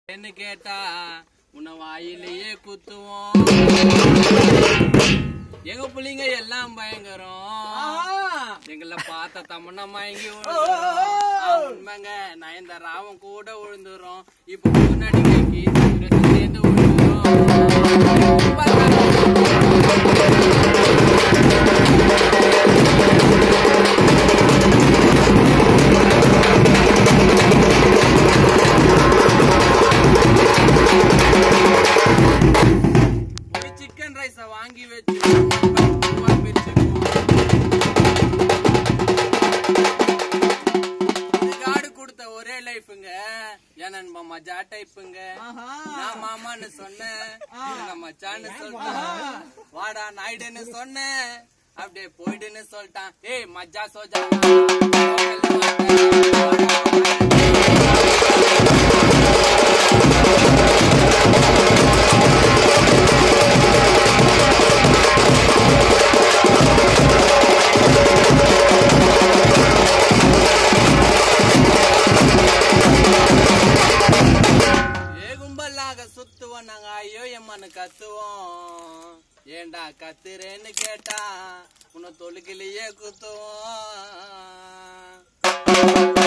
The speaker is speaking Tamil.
என்ன கேட்டா உன்னை வாயிலேயே குத்துவோம் எங்க புள்ளைங்க எல்லாம் பயங்கரம் எங்களை பார்த்த தமன்னா மயங்கி விழுந்துரும். ஆ, உண்மைங்க நயன்தாராவும் கூட விழுந்துரும் இப்போ முன்னாடி கைக்கு சுரேஷ் சேர்ந்து விழுந்துரும் ஒரு சிக்கன் ரைஸ வாங்கி வச்சு பக்குவமா பிரிச்சுக்குவோம். இது காடு கொடுத்த ஒரே லைஃபுங்க என் நண்பன் மஜா டைப்புங்க நான் மாமான்னு சொன்னேன் இவங்க மச்சான்னு சொல்லிட்டான் வாடா நாயுடுன்னு சொன்னேன் அப்படியே போயிடுன்னு சொல்லிட்டான் ஏய் மஜா சோஜா ஏ கும்பலாக சுத்துவோம் நாங்க ஐயோ எம்மனு கத்துவோம் ஏண்டா கத்துறேன்னு கேட்டா உன்னை தொழுக்கிலேயே குத்துவோம்